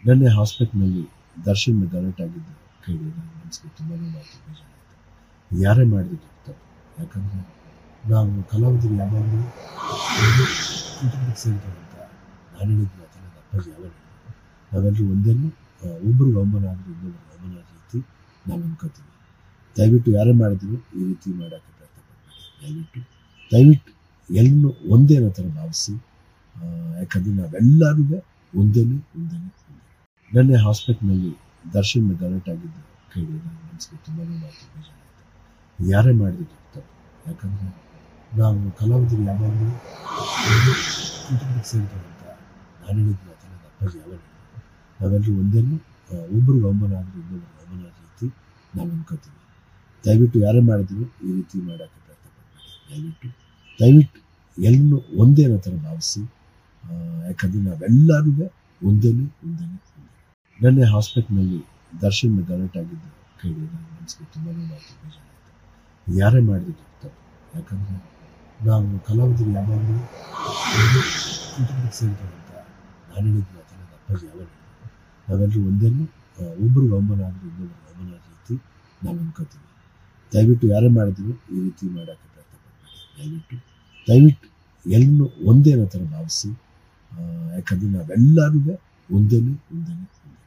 ನೆನ್ನೆ ಹಾಸ್ಪಿಟ್ಲ್ನಲ್ಲಿ ದರ್ಶನ್ ಗಲಾಟೆ ಆಗಿದ್ದು ಕೇಳಿ ನನ್ನ ಮನಸ್ಸಿಗೆ ತುಂಬಾ ನೋವಾಯಿತು ಬೇಜಾರಾಯಿತು ಯಾರೇ ಮಾಡಿದ್ರು ತಪ್ಪು ಯಾಕಂದರೆ ನಾವು ಕಲಾವಿದರು ಯಾವಾಗಲೂ ಒಂದು ಕುಟುಂಬಕ್ಕೆ ಸೇರ್ತಾರೆ ಅಂತ ನಾನು ಹೇಳಿದ ಮಾತು ನನ್ನ ಅಪ್ಪಾಜಿ ಯಾವಾಗ ಹೇಳಿದ್ರು ನಾವೆಲ್ಲರೂ ಒಂದೇನು ಒಬ್ಬರಿಗೆ ಅವಮಾನ ಆದರೆ ಇನ್ನೊಬ್ರಿಗೆ ಅವಮಾನ ಆಗೋ ರೀತಿ ನಾವು ಅನ್ಕೋತೀವಿ ದಯವಿಟ್ಟು ಯಾರೇ ಮಾಡಿದ್ರು ಈ ರೀತಿ ಮಾಡೋಕ್ಕೆ ಪ್ರಯತ್ನ ಪಡಬೇಡಿ ದಯವಿಟ್ಟು ದಯವಿಟ್ಟು ಎಲ್ಲರೂ ಒಂದೇ ಅನ್ನೋ ಥರ ಭಾವಿಸಿ ಆ, ಯಾಕಂದರೆ ನಾವೆಲ್ಲರೂ ಒಂದೇನೆ ಒಂದೇನೆ ಒಂದೇ ನೆನ್ನೆ ಹಾಸ್ಪಿಟ್ಲ್ನಲ್ಲಿ ದರ್ಶನ್ ಗಲಾಟೆ ಆಗಿದ್ದು ಕೇಳಿ ನನ್ನ ಮನಸ್ಸಿಗೆ ತುಂಬಾ ನೋವಾಯಿತು ಬೇಜಾರಾಯಿತು ಯಾರೇ ಮಾಡಿದ್ರು ತಪ್ಪು ಯಾಕಂದರೆ ನಾವು ಕಲಾವಿದರು ಯಾವಾಗಲೂ ಒಂದು ಕುಟುಂಬಕ್ಕೆ ಸೇರ್ತಾರೆ ಅಂತ ನಾನು ಹೇಳಿದ ಮಾತು ನನ್ನ ಅಪ್ಪಾಜಿ ಯಾವಾಗ ಹೇಳಿದ್ರು ನಾವೆಲ್ಲರೂ ಒಂದೇನು ಒಬ್ಬರಿಗೆ ಅವಮಾನ ಆದರೆ ಇನ್ನೊಬ್ರಿಗೆ ಅವಮಾನ ಆಗೋ ರೀತಿ ನಾವು ಅನ್ಕೋತೀವಿ ದಯವಿಟ್ಟು ಯಾರೇ ಮಾಡಿದ್ರು ಈ ರೀತಿ ಮಾಡೋಕ್ಕೆ ಪ್ರಯತ್ನ ಪಡಬೇಡಿ ದಯವಿಟ್ಟು ದಯವಿಟ್ಟು ಎಲ್ಲರೂ ಒಂದೇ ಅನ್ನೋ ಥರ ಭಾವಿಸಿ ಆ, ಯಾಕಂದರೆ ನಾವೆಲ್ಲರೂ ಒಂದೇನೆ ಒಂದೇನೆ ಒಂದೇ ನೆನ್ನೆ ಹಾಸ್ಪಿಟ್ಲ್ನಲ್ಲಿ ದರ್ಶನ್ ಗಲಾಟೆ ಆಗಿದ್ದು ಕೇಳಿ ನನ್ನ ಮನಸ್ಸಿಗೆ ತುಂಬಾ ನೋವಾಯಿತು ಬೇಜಾರಾಯಿತು ಯಾರೇ ಮಾಡಿದ್ರು ತಪ್ಪು ಯಾಕಂದರೆ ನಾವು ಕಲಾವಿದರು ಯಾವಾಗಲೂ ಒಂದು ಕುಟುಂಬಕ್ಕೆ ಸೇರ್ತಾರೆ ಅಂತ ನಾನು ಹೇಳಿದ ಮಾತು ನನ್ನ ಅಪ್ಪಾಜಿ ಯಾವಾಗ ಹೇಳಿದ್ರು ನಾವೆಲ್ಲರೂ ಒಂದೇನು ಒಬ್ಬರಿಗೆ ಅವಮಾನ ಆದರೆ ಇನ್ನೊಬ್ರಿಗೆ ಅವಮಾನ ಆಗೋ ರೀತಿ ನಾವು ಅನ್ಕೋತೀವಿ ದಯವಿಟ್ಟು ಯಾರೇ ಮಾಡಿದ್ರು ಈ ರೀತಿ ಮಾಡೋಕ್ಕೆ ಪ್ರಯತ್ನ ಪಡಬೇಡಿ ದಯವಿಟ್ಟು ದಯವಿಟ್ಟು ಎಲ್ಲರೂ ಒಂದೇ ಅನ್ನೋ ಥರ ಭಾವಿಸಿ ಆ, ಯಾಕಂದರೆ ನಾವೆಲ್ಲರೂ ಒಂದೇನೆ ಒಂದೇನೆ ಒಂದೇ